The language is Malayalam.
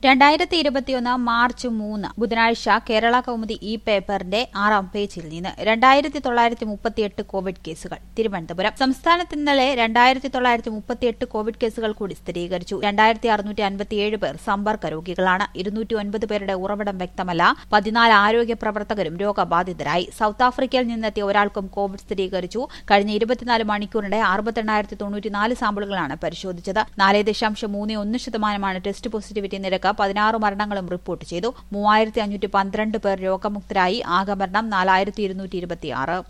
രണ്ടായിരത്തി ഇരുപത്തിയൊന്ന് മാർച്ച് മൂന്ന് ബുധനാഴ്ച കേരള കൗമുദി ഇ പേപ്പറിന്റെ ആറാം പേജിൽ നിന്ന് രണ്ടായിരത്തി തൊള്ളായിരത്തി മുപ്പത്തിയെട്ട് കോവിഡ് കേസുകൾ തിരുവനന്തപുരം സംസ്ഥാനത്ത് ഇന്നലെ രണ്ടായിരത്തി തൊള്ളായിരത്തി മുപ്പത്തിയെട്ട് കോവിഡ് കേസുകൾ കൂടി സ്ഥിരീകരിച്ചു രണ്ടായിരത്തി അറുന്നൂറ്റി അൻപത്തിയേഴ് പേർ സമ്പർക്ക രോഗികളാണ് ഇരുന്നൂറ്റി ഒൻപത് പേരുടെ ഉറവിടം വ്യക്തമല്ല പതിനാല് ആരോഗ്യ പ്രവർത്തകരും രോഗബാധിതരായി സൌത്ത് ആഫ്രിക്കയിൽ നിന്നെത്തിയ ഒരാൾക്കും കോവിഡ് സ്ഥിരീകരിച്ചു കഴിഞ്ഞ ഇരുപത്തിനാല് മണിക്കൂറിന്റെ അറുപത്തെണ്ണായിരത്തി തൊണ്ണൂറ്റിനാല് സാമ്പിളുകളാണ് പരിശോധിച്ചത് നാല് ദശാംശം മൂന്ന് ഒന്ന് ശതമാനമാണ് ടെസ്റ്റ് പോസിറ്റിവിറ്റി നിരക്ക് പതിനാറ് മരണങ്ങളും റിപ്പോർട്ട് ചെയ്തു മൂവായിരത്തി അഞ്ഞൂറ്റി പന്ത്രണ്ട് പേർ രോഗമുക്തരായി ആകെ മരണം നാലായിരത്തി ഇരുന്നൂറ്റി ഇരുപത്തിയാറ്